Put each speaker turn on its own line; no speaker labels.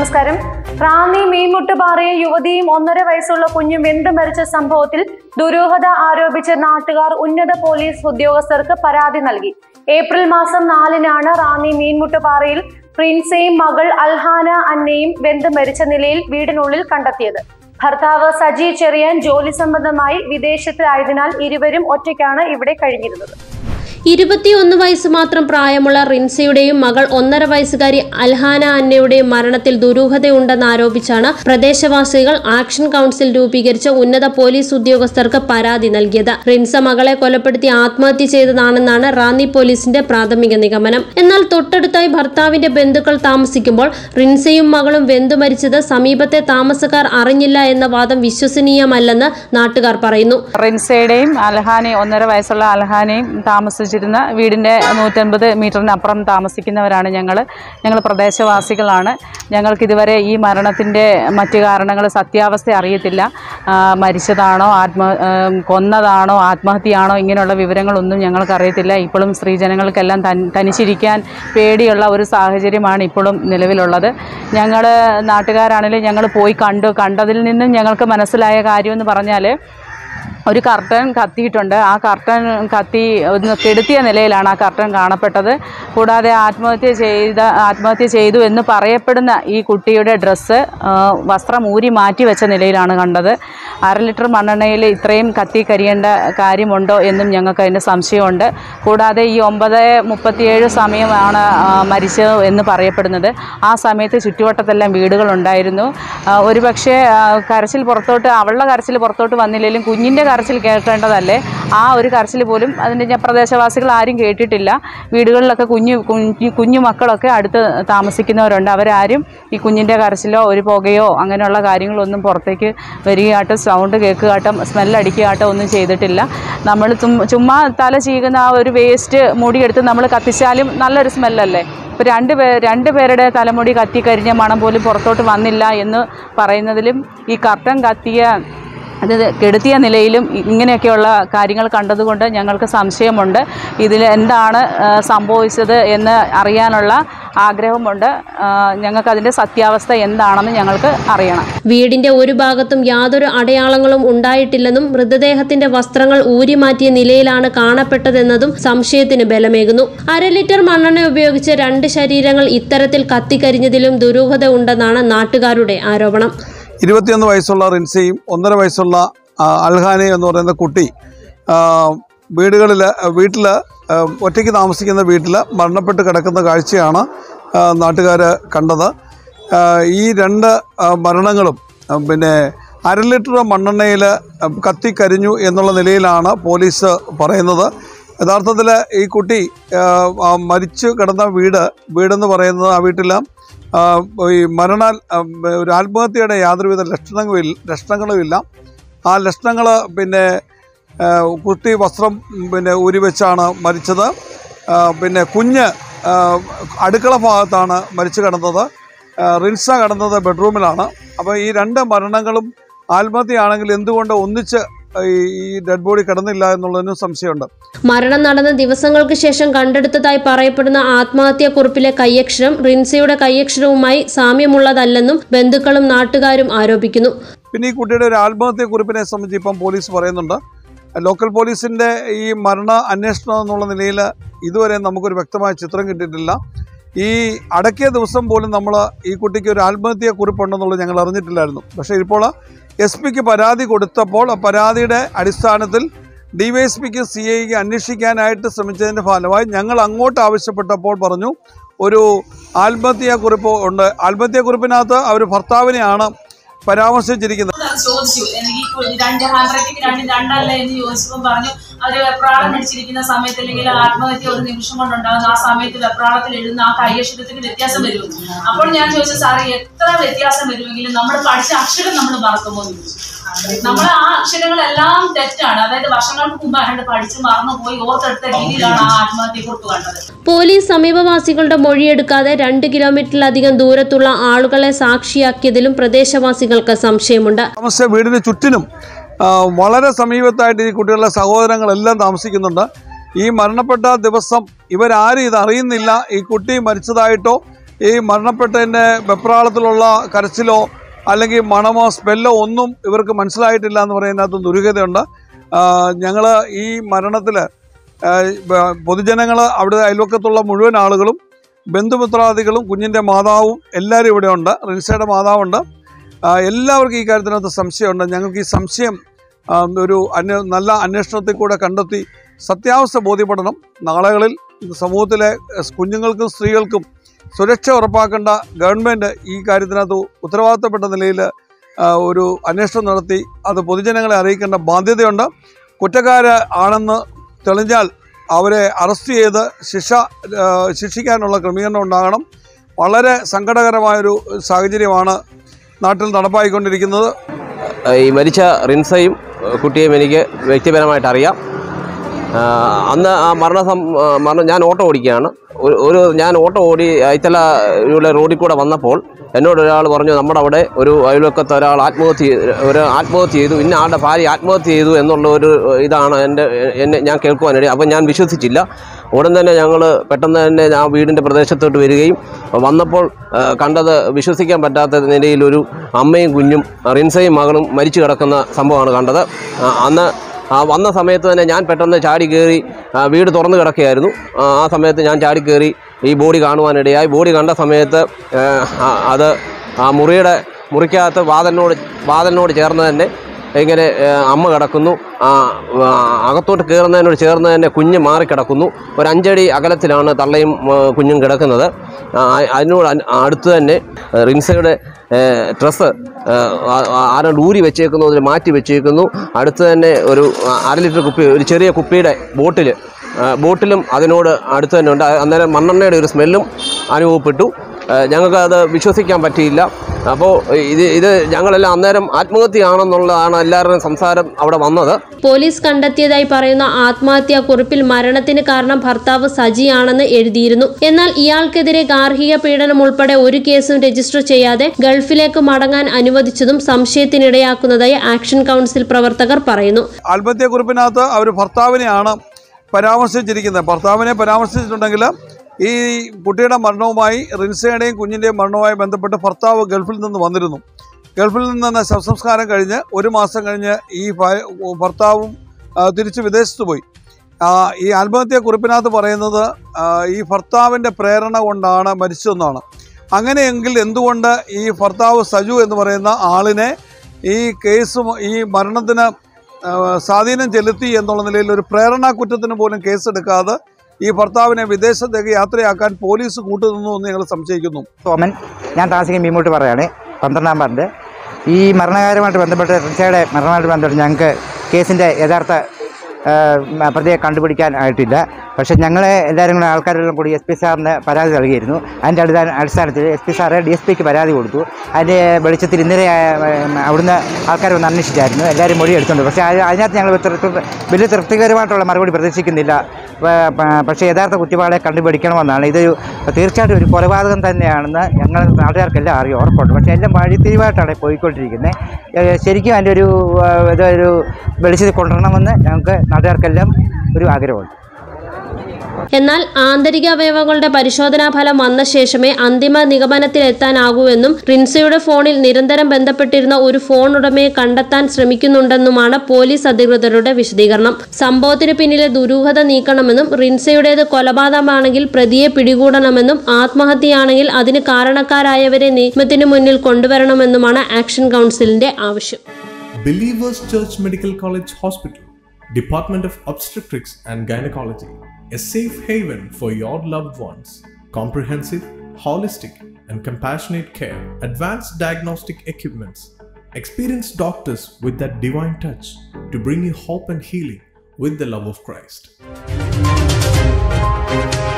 നമസ്കാരം റാന്നി മീൻമുട്ടുപാറയിൽ യുവതിയും ഒന്നര വയസ്സുള്ള കുഞ്ഞും വെന്ത് മരിച്ച സംഭവത്തിൽ ദുരൂഹത ആരോപിച്ച് നാട്ടുകാർ ഉന്നത പോലീസ് ഉദ്യോഗസ്ഥർക്ക് പരാതി നൽകി ഏപ്രിൽ മാസം നാലിനാണ് റാന്നി മീൻമുട്ടുപാറയിൽ പ്രിൻസയും മകൾ അൽഹാന അന്നയും വെന്ത് മരിച്ച നിലയിൽ വീടിനുള്ളിൽ കണ്ടെത്തിയത് ഭർത്താവ് സജി ചെറിയാൻ ജോലി സംബന്ധമായി വിദേശത്തായതിനാൽ ഇരുവരും ഒറ്റയ്ക്കാണ് ഇവിടെ കഴിഞ്ഞിരുന്നത്
ഇരുപത്തിയൊന്ന് വയസ്സ് മാത്രം പ്രായമുള്ള റിൻസയുടെയും മകൾ ഒന്നര വയസ്സുകാരി അൽഹാന അന്നയുടെയും മരണത്തിൽ ദുരൂഹതയുണ്ടെന്ന് ആരോപിച്ചാണ് പ്രദേശവാസികൾ ആക്ഷൻ കൗൺസിൽ രൂപീകരിച്ച ഉന്നത പോലീസ് ഉദ്യോഗസ്ഥർക്ക് പരാതി നൽകിയത് റിൻസ മകളെ കൊലപ്പെടുത്തി ആത്മഹത്യ ചെയ്തതാണെന്നാണ് റാന്നി പോലീസിന്റെ പ്രാഥമിക നിഗമനം എന്നാൽ തൊട്ടടുത്തായി ഭർത്താവിന്റെ ബന്ധുക്കൾ താമസിക്കുമ്പോൾ റിൻസയും മകളും വെന്തു മരിച്ചത് സമീപത്തെ താമസക്കാർ അറിഞ്ഞില്ല എന്ന വാദം വിശ്വസനീയമല്ലെന്ന് നാട്ടുകാർ പറയുന്നു
റിൻസയുടെയും അൽഹാനയും ഒന്നര വയസ്സുള്ള അൽഹാനയും താമസിച്ചിരുന്ന വീടിൻ്റെ നൂറ്റൻപത് മീറ്ററിനപ്പുറം താമസിക്കുന്നവരാണ് ഞങ്ങൾ ഞങ്ങൾ പ്രദേശവാസികളാണ് ഞങ്ങൾക്ക് ഇതുവരെ ഈ മരണത്തിൻ്റെ മറ്റു കാരണങ്ങൾ സത്യാവസ്ഥ അറിയത്തില്ല ആ, മരിച്ചതാണോ ആത്മ ആ, കൊന്നതാണോ ആത്മഹത്യയാണോ ഇങ്ങനെയുള്ള വിവരങ്ങളൊന്നും ഞങ്ങൾക്ക് അറിയത്തില്ല ഇപ്പോഴും സ്ത്രീജനങ്ങൾക്കെല്ലാം തൻ തനിച്ചിരിക്കാൻ പേടിയുള്ള ഒരു സാഹചര്യമാണ് ഇപ്പോഴും നിലവിലുള്ളത് ഞങ്ങൾ നാട്ടുകാരാണെങ്കിലും ഞങ്ങൾ പോയി കണ്ടു കണ്ടതിൽ നിന്നും ഞങ്ങൾക്ക് മനസ്സിലായ കാര്യമെന്ന് പറഞ്ഞാൽ ഒരു കർട്ടൻ കത്തിയിട്ടുണ്ട് ആ കർട്ടൻ കത്തി ഒന്ന് കെടുത്തിയ നിലയിലാണ് ആ കർട്ടൻ കാണപ്പെട്ടത് കൂടാതെ ആത്മഹത്യ ചെയ്ത ആത്മഹത്യ ചെയ്തു എന്ന് പറയപ്പെടുന്ന ഈ കുട്ടിയുടെ ഡ്രസ്സ് വസ്ത്രം ഊരി മാറ്റി വെച്ച നിലയിലാണ് കണ്ടത് അര ലിറ്റർ മണ്ണെണ്ണയിൽ ഇത്രയും കത്തി കരിയേണ്ട കാര്യമുണ്ടോ എന്നും ഞങ്ങൾക്ക് അതിൻ്റെ സംശയമുണ്ട് കൂടാതെ ഈ ഒമ്പത് മുപ്പത്തിയേഴ് സമയമാണ് ആ, മരിച്ചത് എന്ന് പറയപ്പെടുന്നത് ആ സമയത്ത് ചുറ്റുവട്ടത്തെല്ലാം വീടുകളുണ്ടായിരുന്നു ആ, ഒരുപക്ഷെ ആ, കരച്ചിൽ പുറത്തോട്ട് അവളുടെ കരച്ചിൽ പുറത്തോട്ട് വന്നില്ലെങ്കിലും കുഞ്ഞിൻ്റെ കരച്ചിൽ കേൾക്കേണ്ടതല്ലേ ആ ഒരു കരച്ചിൽ പോലും അതിൻ്റെ ഞാൻ പ്രദേശവാസികൾ ആരും കേട്ടിട്ടില്ല വീടുകളിലൊക്കെ കുഞ്ഞു കുഞ്ഞു കുഞ്ഞു മക്കളൊക്കെ അടുത്ത് താമസിക്കുന്നവരുണ്ട് അവരാരും ഈ കുഞ്ഞിൻ്റെ കരച്ചിലോ ഒരു പുകയോ അങ്ങനെയുള്ള കാര്യങ്ങളൊന്നും പുറത്തേക്ക് വരികയാട്ടോ സൗണ്ട് കേൾക്കുകയാട്ടോ സ്മെല്ലടിക്കുകയാട്ടോ ഒന്നും ചെയ്തിട്ടില്ല നമ്മൾ തും- ചുമ്മാ തല ചീകുന്ന ആ ഒരു വേസ്റ്റ് മുടിയെടുത്ത് നമ്മൾ കത്തിച്ചാലും നല്ലൊരു സ്മെല്ലല്ലേ ഇപ്പോൾ രണ്ട് പേ രണ്ട് പേരുടെ തലമുടി കത്തിക്കരിഞ്ഞ മണം പോലും പുറത്തോട്ട് വന്നില്ല എന്ന് പറയുന്നതിലും ഈ കർട്ടൻ കത്തിയ അത് കെടുത്തിയ നിലയിലും ഇങ്ങനെയൊക്കെയുള്ള കാര്യങ്ങൾ കണ്ടതുകൊണ്ട് ഞങ്ങൾക്ക് സംശയമുണ്ട് ഇതിൽ എന്താണ് ആ, സംഭവിച്ചത് എന്ന് അറിയാനുള്ള ആഗ്രഹമുണ്ട് ആ, ഞങ്ങൾക്കതിൻ്റെ സത്യാവസ്ഥ എന്താണെന്ന് ഞങ്ങൾക്ക് അറിയണം
വീടിന്റെ ഒരു ഭാഗത്തും യാതൊരു അടയാളങ്ങളും ഉണ്ടായിട്ടില്ലെന്നും മൃതദേഹത്തിന്റെ വസ്ത്രങ്ങൾ ഊരിമാറ്റിയ നിലയിലാണ് കാണപ്പെട്ടതെന്നതും സംശയത്തിന് ബലമേകുന്നു അര ലിറ്റർ മണ്ണെണ്ണ ഉപയോഗിച്ച് രണ്ട് ശരീരങ്ങൾ ഇത്തരത്തിൽ കത്തിക്കരിഞ്ഞതിലും ദുരൂഹത ഉണ്ടെന്നാണ് നാട്ടുകാരുടെ ആരോപണം
ഇരുപത്തിയൊന്ന് വയസ്സുള്ള റിൻസിയും ഒന്നര വയസ്സുള്ള ആ, അൽഹാനി എന്ന് പറയുന്ന കുട്ടി വീടുകളിൽ വീട്ടിൽ ഒറ്റയ്ക്ക് താമസിക്കുന്ന വീട്ടിൽ മരണപ്പെട്ട് കിടക്കുന്ന കാഴ്ചയാണ് നാട്ടുകാർ കണ്ടത് ആ, ഈ രണ്ട് ആ, മരണങ്ങളും ആ, പിന്നെ അര ലിറ്റർ മണ്ണെണ്ണയിൽ കത്തിക്കരിഞ്ഞു എന്നുള്ള നിലയിലാണ് പോലീസ് പറയുന്നത് യഥാർത്ഥത്തിൽ ഈ കുട്ടി ആ, ആ, മരിച്ചു കിടന്ന വീട് വീടെന്ന് പറയുന്നത് ആ വീട്ടിൽ ആ, ഈ മരണ ആ, ഒരു ആത്മഹത്യയുടെ യാതൊരുവിധ ലക്ഷണങ്ങളും ലക്ഷണങ്ങളുമില്ല ആ ലക്ഷണങ്ങൾ പിന്നെ ആ, കുട്ടി വസ്ത്രം പിന്നെ ഊരി വെച്ചാണ് മരിച്ചത് ആ, പിന്നെ കുഞ്ഞ് ആ, അടുക്കള ഭാഗത്താണ് മരിച്ചു കിടന്നത് ആ, റിൻസ കിടന്നത് ബെഡ്റൂമിലാണ് അപ്പോൾ ഈ രണ്ട് മരണങ്ങളും ആത്മഹത്യയാണെങ്കിൽ എന്തുകൊണ്ട് ഒന്നിച്ച് ഈ ഈ ഡെഡ് ബോഡി കിടന്നില്ല എന്നുള്ളതിനും സംശയമുണ്ട്
മരണം നടന്ന ദിവസങ്ങൾക്ക് ശേഷം കണ്ടെടുത്തതായി പറയപ്പെടുന്ന ആത്മഹത്യാക്കുറിപ്പിലെ കയ്യക്ഷരം റിൻസയുടെ കയ്യക്ഷരവുമായി സാമ്യമുള്ളതല്ലെന്നും ബന്ധുക്കളും നാട്ടുകാരും ആരോപിക്കുന്നു
പിന്നെ ഈ കുട്ടിയുടെ ഒരു ആത്മഹത്യ കുറിപ്പിനെ സംബന്ധിച്ച് ഇപ്പം പോലീസ് പറയുന്നുണ്ട് ലോക്കൽ പോലീസിൻ്റെ ഈ മരണ അന്വേഷണം എന്നുള്ള നിലയിൽ ഇതുവരെ നമുക്കൊരു വ്യക്തമായ ചിത്രം കിട്ടിയിട്ടില്ല ഈ അടക്കിയ ദിവസം പോലും നമ്മൾ ഈ കുട്ടിക്ക് ഒരു ആത്മഹത്യ കുറിപ്പുണ്ടെന്നുള്ളത് ഞങ്ങൾ അറിഞ്ഞിട്ടില്ലായിരുന്നു പക്ഷേ ഇപ്പോൾ എസ് പിക്ക് പരാതി കൊടുത്തപ്പോൾ ആ പരാതിയുടെ അടിസ്ഥാനത്തിൽ ഡി വൈ എസ് പിക്ക് സി ഐക്ക് അന്വേഷിക്കാനായിട്ട് ശ്രമിച്ചതിൻ്റെ ഫലമായി ഞങ്ങൾ അങ്ങോട്ട് ആവശ്യപ്പെട്ടപ്പോൾ പറഞ്ഞു ഒരു ആത്മഹത്യാ കുറിപ്പ് ഉണ്ട് ആത്മഹത്യാ കുറിപ്പിനകത്ത് അവർ ഭർത്താവിനെയാണ് പരാമർശിച്ചിരിക്കുന്നത്
അത് ചോദിച്ചു എനിക്ക് ഈ കുഞ്ഞ് രണ്ട് ഹാൻഡ് റൈറ്റിംഗ് രണ്ട് രണ്ടല്ല എന്ന് ചോദിച്ചപ്പോൾ പറഞ്ഞു അവര് വെപ്രാളം പിടിച്ചിരിക്കുന്ന സമയത്ത് അല്ലെങ്കിൽ ആത്മഹത്യ ഒരു നിമിഷം കൊണ്ടുണ്ടാകുന്ന ആ സമയത്ത് വെപ്രാളത്തിൽ എഴുതുന്ന ആ കൈയക്ഷരത്തിന് വ്യത്യാസം വരും അപ്പോൾ ഞാൻ ചോദിച്ചു സാറേ എത്ര വ്യത്യാസം വരുമെങ്കിലും നമ്മൾ പഠിച്ച അക്ഷരം നമ്മൾ മറക്കുമോ എന്ന് ചോദിച്ചു നമ്മൾ ആ അക്ഷരങ്ങളെല്ലാം തെറ്റാണ് അതായത് വർഷങ്ങൾക്ക് മുമ്പ് അയാണ്ട് പഠിച്ച് മറന്നുപോയി ഓർത്തെടുത്ത രീതിയിലാണ് ആ ആത്മഹത്യ കുറിപ്പ് കണ്ടത്
പോലീസ് സമീപവാസികളുടെ മൊഴിയെടുക്കാതെ രണ്ട് കിലോമീറ്ററിലധികം ദൂരത്തുള്ള ആളുകളെ സാക്ഷിയാക്കിയതിലും പ്രദേശവാസികൾക്ക് സംശയമുണ്ട്
താമസിച്ച വീടിന് ചുറ്റിനും ആ, വളരെ സമീപത്തായിട്ട് ഈ കുട്ടികളുടെ സഹോദരങ്ങളെല്ലാം താമസിക്കുന്നുണ്ട് ഈ മരണപ്പെട്ട ദിവസം ഇവരാരും ഇത് അറിയുന്നില്ല ഈ കുട്ടി മരിച്ചതായിട്ടോ ഈ മരണപ്പെട്ടതിൻ്റെ വെപ്രാളത്തിലുള്ള കരച്ചിലോ അല്ലെങ്കിൽ മണമോ സ്മെല്ലോ ഒന്നും ഇവർക്ക് മനസ്സിലായിട്ടില്ല എന്ന് പറയുന്നതിനകത്ത് ദുരൂഹതയുണ്ട് ഞങ്ങൾ ഈ മരണത്തിൽ പൊതുജനങ്ങൾ അവിടെ അയൽവക്കത്തുള്ള മുഴുവൻ ആളുകളും ബന്ധുമിത്രാദികളും കുഞ്ഞിൻ്റെ മാതാവും എല്ലാവരും ഇവിടെ ഉണ്ട് റിൻസയുടെ മാതാവുണ്ട് ആ, എല്ലാവർക്കും ഈ കാര്യത്തിനകത്ത് സംശയമുണ്ട് ഞങ്ങൾക്ക് ഈ സംശയം ആ, ഒരു അന്വ നല്ല അന്വേഷണത്തിൽ കൂടെ കണ്ടെത്തി സത്യാവസ്ഥ ബോധ്യപ്പെടണം നാളുകളിൽ സമൂഹത്തിലെ എസ് കുഞ്ഞുങ്ങൾക്കും സ്ത്രീകൾക്കും സുരക്ഷ ഉറപ്പാക്കേണ്ട ഗവൺമെൻറ് ഈ കാര്യത്തിനകത്ത് ഉത്തരവാദിത്തപ്പെട്ട നിലയിൽ ആ, ഒരു അന്വേഷണം നടത്തി അത് പൊതുജനങ്ങളെ അറിയിക്കേണ്ട ബാധ്യതയുണ്ട് കുറ്റക്കാർ ആണെന്ന് തെളിഞ്ഞാൽ അവരെ അറസ്റ്റ് ചെയ്ത് ശിക്ഷ ആ, ശിക്ഷിക്കാനുള്ള ക്രമീകരണം ഉണ്ടാകണം വളരെ സങ്കടകരമായൊരു സാഹചര്യമാണ് നാട്ടിൽ നടപ്പായിക്കൊണ്ടിരിക്കുന്നത്
ഈ മരിച്ച റിൻസയും ഏഹ് കുട്ടിയെയും എനിക്ക് വ്യക്തിപരമായിട്ട് അറിയാം ആഹ് അന്ന് ആ മരണ സം ആ മരണം ഞാൻ ഓട്ടോ ഓടിക്കുകയാണ് ഒരു ഒരു ഞാൻ ഓട്ടോ ഓടി ഐത്തല ഉള്ള റോഡിൽ കൂടെ വന്നപ്പോൾ എന്നോട് ഒരാൾ പറഞ്ഞു നമ്മുടെ അവിടെ ഒരു അയൽവക്കത്ത് ഒരാൾ ആത്മഹത്യ ചെയ്തു ഒരു ആത്മഹത്യ ചെയ്തു ഇന്ന ആളുടെ ഭാര്യ ആത്മഹത്യ ചെയ്തു എന്നുള്ള ഒരു ഇതാണ് എൻ്റെ എന്നെ ഞാൻ കേൾക്കുവാനിട അപ്പോൾ ഞാൻ വിശ്വസിച്ചില്ല ഉടൻ തന്നെ ഞങ്ങൾ പെട്ടെന്ന് തന്നെ ആ വീടിൻ്റെ പ്രദേശത്തോട്ട് വരികയും വന്നപ്പോൾ ആ, കണ്ടത് വിശ്വസിക്കാൻ പറ്റാത്ത നിലയിൽ ഒരു അമ്മയും കുഞ്ഞും റിൻസയും മകളും മരിച്ചു കിടക്കുന്ന സംഭവമാണ് കണ്ടത് ആ, അന്ന് ആ വന്ന സമയത്ത് തന്നെ ഞാൻ പെട്ടെന്ന് ചാടി കയറി ആ, വീട് തുറന്നു കിടക്കുകയായിരുന്നു ആ ആ സമയത്ത് ഞാൻ ചാടി കയറി ഈ ബോഡി കാണുവാനിടയായി ബോഡി കണ്ട സമയത്ത് ഏ, ആ, അത് ആ മുറിയുടെ മുറിക്കകത്ത് വാതിലിനോട് വാതിലിനോട് ചേർന്ന് തന്നെ ഇങ്ങനെ ഏ, അമ്മ കിടക്കുന്നു ആ, ആ, അകത്തോട്ട് കയറുന്നതിനോട് ചേർന്ന് തന്നെ കുഞ്ഞ് മാറിക്കിടക്കുന്നു ഒരു അഞ്ചടി അകലത്തിലാണ് തള്ളയും ആ, കുഞ്ഞും കിടക്കുന്നത് ആ, അതിനോട് അൻ- അടുത്ത് തന്നെ ഏ, റിൻസയുടെ ഡ്രസ്സ് ആരാണ്ട് ഊരി വെച്ചേക്കുന്നു അതിൽ മാറ്റി വെച്ചേക്കുന്നു അടുത്ത് തന്നെ ഒരു ആ, അര ലിറ്റർ കുപ്പി ഒരു ചെറിയ കുപ്പിയുടെ ബോട്ടിൽ ബോട്ടിലും അതിനോട് അടുത്ത് തന്നെ ഉണ്ട് അന്നേരം മണ്ണെണ്ണയുടെ ഒരു സ്മെല്ലും അനുഭവപ്പെട്ടു ആ, ഞങ്ങൾക്കത് വിശ്വസിക്കാൻ പറ്റിയില്ല അപ്പോൾ ഇത് ഇത് ഞങ്ങളെല്ലാം അന്നേരം ആത്മഹത്യയാണെന്നുള്ളതാണ് എല്ലാവരുടെയും സംസാരം അവിടെ വന്നത്
പോലീസ് കണ്ടെത്തിയതായി പറയുന്ന ആത്മഹത്യാ കുറിപ്പിൽ മരണത്തിന് കാരണം ഭർത്താവ് സജിയാണെന്ന് എഴുതിയിരുന്നു എന്നാൽ ഇയാൾക്കെതിരെ ഗാർഹിക പീഡനം ഉൾപ്പെടെ ഒരു കേസും രജിസ്റ്റർ ചെയ്യാതെ ഗൾഫിലേക്ക് മടങ്ങാൻ അനുവദിച്ചതും സംശയത്തിനിടയാക്കുന്നതായി ആക്ഷൻ കൗൺസിൽ പ്രവർത്തകർ പറയുന്നു
ആത്മഹത്യക്കുറിപ്പിനകത്ത് അവർ ഭർത്താവിനെയാണ് പരാമർശിച്ചിരിക്കുന്നത് ഭർത്താവിനെ പരാമർശിച്ചിട്ടുണ്ടെങ്കിൽ ഈ കുട്ടിയുടെ മരണവുമായി റിൻസയുടെയും കുഞ്ഞിൻ്റെയും മരണവുമായി ബന്ധപ്പെട്ട് ഭർത്താവ് ഗൾഫിൽ നിന്ന് വന്നിരുന്നു ഗൾഫിൽ നിന്ന് തന്നെ ശവസംസ്കാരം കഴിഞ്ഞ് ഒരു മാസം കഴിഞ്ഞ് ഈ ഭ- ഭർത്താവും ആ, തിരിച്ച് വിദേശത്ത് പോയി ആ, ഈ ആത്മഹത്യക്കുറിപ്പിനകത്ത് പറയുന്നത് ആ, ഈ ഭർത്താവിൻ്റെ പ്രേരണ കൊണ്ടാണ് മരിച്ചതെന്നാണ് അങ്ങനെയെങ്കിൽ എന്തുകൊണ്ട് ഈ ഭർത്താവ് സജു എന്ന് പറയുന്ന ആളിനെ ഈ കേസ് ഈ മരണത്തിന് ആ, സ്വാധീനം ചെലുത്തി എന്നുള്ള നിലയിൽ ഒരു പ്രേരണാ കുറ്റത്തിന് പോലും കേസെടുക്കാതെ ഈ ഭർത്താവിനെ വിദേശത്തേക്ക് യാത്രയാക്കാൻ പോലീസ് കൂട്ടുനിന്നു എന്ന് ഞങ്ങൾ സംശയിക്കുന്നു
സോമൻ ഞാൻ താമസിക്കുന്ന മീമൂട്ട് പറയാണ് പന്ത്രണ്ടാം വാർഡ് ഈ മരണകാര്യമായിട്ട് ബന്ധപ്പെട്ട് റിൻസയുടെ മരണമായിട്ട് ബന്ധപ്പെട്ട് ഞങ്ങൾക്ക് കേസിൻ്റെ യഥാർത്ഥ ആ, പ്രതിയെ കണ്ടുപിടിക്കാൻ ആയിട്ടില്ല പക്ഷേ ഞങ്ങൾ എല്ലാവരും കൂടെ ആൾക്കാരെല്ലാം കൂടി എസ് പി സാറിന് പരാതി നൽകിയിരുന്നു അതിൻ്റെ അടിസ്ഥാന അടിസ്ഥാനത്തിൽ S P sir D S പിക്ക് പരാതി കൊടുത്തു അതിൻ്റെ വെളിച്ചത്തിൽ ഇന്നലെ ആ, ഉം, അവിടുന്ന് ആൾക്കാർ വന്ന് അന്വേഷിച്ചായിരുന്നു എല്ലാവരും മൊഴി എടുത്തുണ്ട് പക്ഷേ അത് അതിനകത്ത് ഞങ്ങൾ തൃപ്തി- വലിയ തൃപ്തികരമായിട്ടുള്ള മറുപടി പ്രതീക്ഷിക്കുന്നില്ല പ- പ- പക്ഷേ യഥാർത്ഥ കുറ്റവാളിയെ കണ്ടുപിടിക്കണമെന്നാണ് ഇതൊരു തീർച്ചയായിട്ടും ഒരു കൊലപാതകം തന്നെയാണെന്ന് ഞങ്ങൾ നാട്ടുകാർക്കെല്ലാം അറിയാം ഉറപ്പുണ്ട് പക്ഷേ എല്ലാം വഴിത്തിരിവായിട്ടാണ് പോയിക്കൊണ്ടിരിക്കുന്നത് ഏഹ് ശരിക്കും അതിൻ്റെ ഒരു ആ, ഇതൊരു വെളിച്ചത്തിൽ കൊണ്ടുവരണമെന്ന് ഞങ്ങൾക്ക് നാട്ടുകാർക്കെല്ലാം ഒരു ആഗ്രഹമുണ്ട്
എന്നാൽ ആന്തരിക അവയവങ്ങളുടെ പരിശോധനാ ഫലം വന്ന ശേഷമേ അന്തിമ നിഗമനത്തിലെത്താനാകൂ എന്നും റിൻസയുടെ ഫോണിൽ നിരന്തരം ബന്ധപ്പെട്ടിരുന്ന ഒരു ഫോൺ ഉടമയെ കണ്ടെത്താൻ ശ്രമിക്കുന്നുണ്ടെന്നുമാണ് പോലീസ് അധികൃതരുടെ വിശദീകരണം സംഭവത്തിന് പിന്നിലെ ദുരൂഹത നീക്കണമെന്നും റിൻസയുടേത് കൊലപാതകമാണെങ്കിൽ പ്രതിയെ പിടികൂടണമെന്നും ആത്മഹത്യയാണെങ്കിൽ അതിന് കാരണക്കാരായവരെ നിയമത്തിന് മുന്നിൽ കൊണ്ടുവരണമെന്നുമാണ് ആക്ഷൻ കൗൺസിലിന്റെ ആവശ്യം
Believers Church Medical College Hospital, Department of Obstetrics and Gynecology, a safe haven for your loved ones. Comprehensive, holistic, and compassionate care, advanced diagnostic equipments, experienced doctors with that divine touch to bring you hope and healing with the love of Christ.